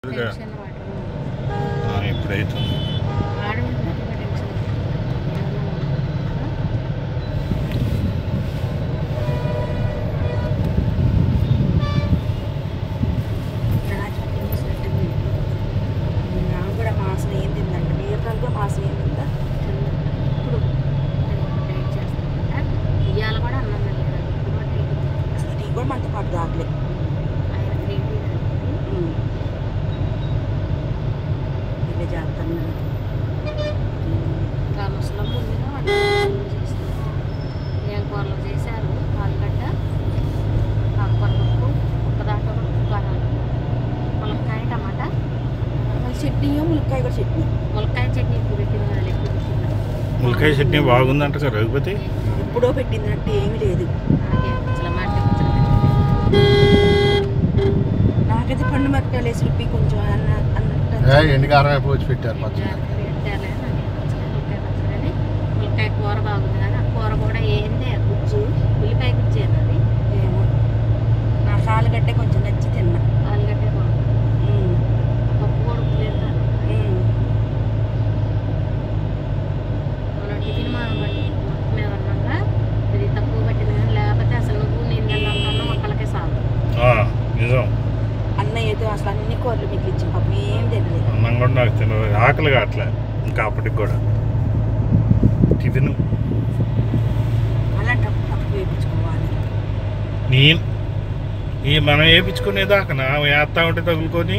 Tension పడడం. ఆ, ఇప్పుడైతుంది ఆడవాళ్ళు పెద్దగా టెన్షన్ పడడం. ఏమన్నా నాకు కూడా మాసం ఏం తిందంట నీరకాలు కూడా మాసం ఏం తిందా ఇప్పుడు డైట్ చేస్తానంట ఇవాళ కూడా అన్నం తినలేదు ఇప్పుడు కూడా డైట్ ఉంది. అసలు టీ కూడా మనతో పాటు తాగలే ఆయన గ్రీన్ టీ తాగింది. ఇవే చేస్తాను ఇంకా ముసలం ముందుగా వంట చేస్తారు ఏం కూరలు చేశారు ఆలుగడ్డ ఆకుకూర పప్పు ఒక్కదాంట్లో కారాలు ములక్కాయ టమాటా చట్నీ ములక్కాయ కూడా చట్నీ ములక్కాయ చట్నీ ఎక్కువ పెట్టింది కదా ఎక్కువ పెట్టింది ములకాయ చట్నీ బాగుందంట కదా రఘుపతి ఎప్పుడో పెట్టిందంటే ఏమీ లేదు నాకే అసలు మాట అసలు నాకైతే పండు మిరపకాయలు వేసి రుబ్బి కొంచెం అన్న అన్నట్టు ఏ, ఎండుకారం అయిపోయి వచ్చి పెట్టారు పచ్చడి పెట్టాలే నాకే నచ్చలేదు. ములక్కాయ పచ్చడి ములక్కాయ కూర బాగుంది కానీ ఆ కూర కూడా ఏంది ఆ గుజ్జు ఉల్లిపాయ గుజ్జు అది ఏమో నాకు ఆలుగడ్డ కొంచెం నచ్చి తిన్నా ఆలుగడ్డ బాగుంది ఉమ్, ఆ పప్పు కూడా ఉప్పు లేదు కదా. ఉమ్. మనం టిఫిన్ మా మొత్తం మీద ఉన్నాగా ఇది తక్కువ పట్టింది కానీ లేకపోతే అసలు నువ్వు నేను తిన్నాను మొక్కలకే సాగు ఆ, నిజం అన్నయ్య అయితే అసలు అన్ని కూరలు మిగిలిచ్చి పాపం ఏం తినలేదు అన్నం కూడా నాకు తినదు ఆకలి కావట్లే ఇంకా అప్పటికి కూడా టిఫిన్ అలాంటప్పుడు తక్కువ వేయించుకోవాలి నేను ఈ మనం వేయించుకునేదాకా వేస్తా ఉంటే తగులుకొని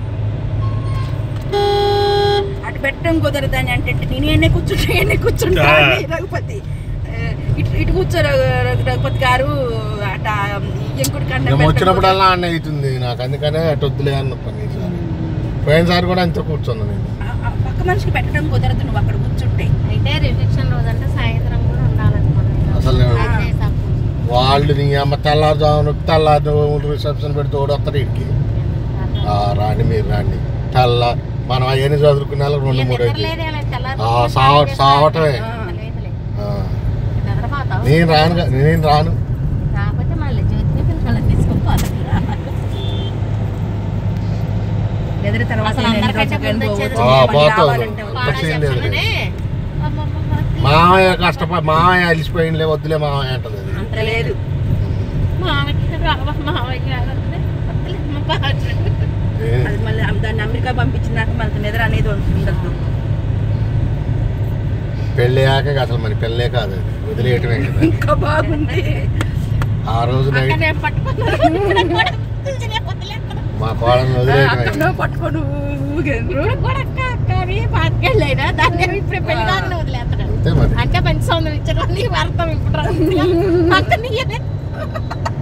అటు పెట్టడం కుదరదని అంటే నేను ఎన్నే కూర్చుంటా ఎన్నే కూర్చుంటా ఆ. అని రఘుపతి ఆ, ఇటు ఇటు కూర్చో రఘు- రఘు- రఘుపతి గారు అట ఇంకుడి కండ మేము వచ్చినప్పుడల్లా అన్న అవుతుంది నాకు అందుకనే అటు వద్దులే అన్న పని ఈసారి పోయినసారి కూడా అంతే కూర్చున్నా నేను పక్క మనిషికి పెట్టడం కుదరదు నువ్వు అక్కడ కూర్చుంటే అయితే రిఫ్లెక్షన్ రోజు అంటే సాయంత్రం కూడా ఉండాలంట మనం అసలు నేను- అదే తప్పు. వాళ్ళు నీ అమ్మ తెల్లారుజామున తెల్లారు రిసెప్షన్ పెడితే కూడా వస్తారు ఇడికి రాండి మీరు రాండి తెల్ల మనం అవన్నీ చదువుకునే వాళ్ళకి రెండు ఏం మూడు అయితే నిద్రలేదే అలా తెల్లారి ఆ, రోజు సావ- సాయం సావటమే. చేస్తా. లేదులే. ఆ, నిద్రపోతావు. నేను రాను గా- నేను రాను కాకపోతే మళ్ళీ జ్యోతిని పిల్లలని తీసుకుపోవాలి ఎదురు తర్వాత అసలు నేను ఎన్ని అందరికంటే రోజులకైనా ముందు వచ్చేది పోవచ్చు, ఆ, మళ్ళీ పోతావు. రావాలంటే అంత పాడా సీన్ లేదు. చెప్పగానే అమ్మమ్మ మనకి మామయ్య కష్టపడి మామయ్య అలిసిపోయిందిలే వద్దులే మామయ్య అంటది అది. అంత లేదు మామయ్య రావ మామయ్య రావద్దులే. వద్దులే, మా పాడు. ఏ, అది మళ్ళీ దాన్ని అమెరికా పంపించినాక మనకు నిద్ర అనేది ఉండదు పెళ్ళయ్యాక అసలు మరి పెళ్ళే కాదు అది వదిలేయటమే కదా ఇంకా బాగుంది ఆ రోజు అక్క నైట్ నేను పట్టుకున్నాను కూడా పిలిచినే వదిలేస్తాను. మా కోడని వదిలేయటమే అక్కడ పట్టుకొని ఊగేంద్రు ఇప్పుడు కూడా అక్క అక్క అని పాతికెళ్ళైనా దాన్ని ఏమో ఇప్పుడు పెళ్లి కాకుండా వదిలేస్తాడు అంతే మరి అంటే మంచి సౌందర్యం ఇచ్చారు నీ వార్తం ఇప్పుడు అక్క నీయనే